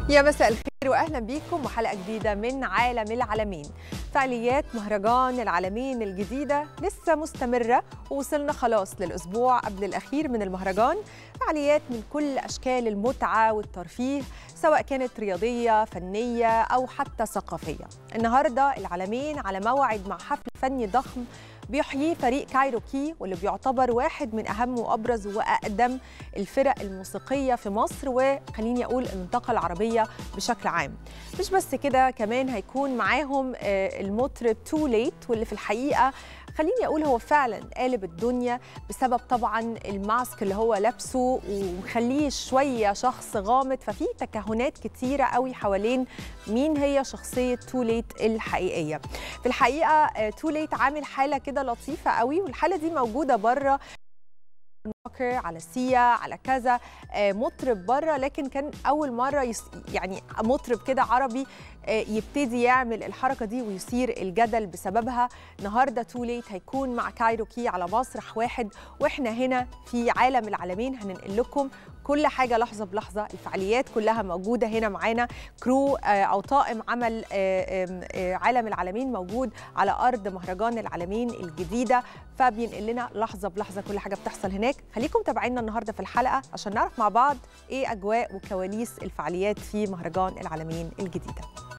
يا مساء الخير واهلا بيكم وحلقه جديده من عالم العالمين فعاليات مهرجان العالمين الجديده لسه مستمره ووصلنا خلاص للاسبوع قبل الاخير من المهرجان فعاليات من كل اشكال المتعه والترفيه سواء كانت رياضيه فنيه او حتى ثقافيه النهارده العالمين على موعد مع حفل فني ضخم بيحييه فريق كايروكي واللي بيعتبر واحد من اهم وابرز واقدم الفرق الموسيقيه في مصر وخليني اقول المنطقه العربيه بشكل عام مش بس كده كمان هيكون معاهم المطرب تو ليت واللي في الحقيقه خليني اقول هو فعلا قالب الدنيا بسبب طبعا الماسك اللي هو لابسه ومخليه شويه شخص غامض ففي تكهنات كتيره قوي حوالين مين هي شخصيه تو ليت الحقيقيه في الحقيقه تو ليت عامل حاله كده لطيفه قوي والحاله دي موجوده بره على سيا على كذا مطرب بره لكن كان اول مره يس يعني مطرب كده عربي يبتدي يعمل الحركه دي ويثير الجدل بسببها النهارده تو ليت هيكون مع كايروكي على مسرح واحد واحنا هنا في عالم العالمين هننقل لكم كل حاجه لحظه بلحظه الفعاليات كلها موجوده هنا معانا كرو او طاقم عمل عالم العالمين موجود على ارض مهرجان العالمين الجديده فبينقل لنا لحظه بلحظه كل حاجه بتحصل هناك خليكم تابعينا النهارده في الحلقه عشان نعرف مع بعض ايه اجواء وكواليس الفعاليات في مهرجان العالمين الجديده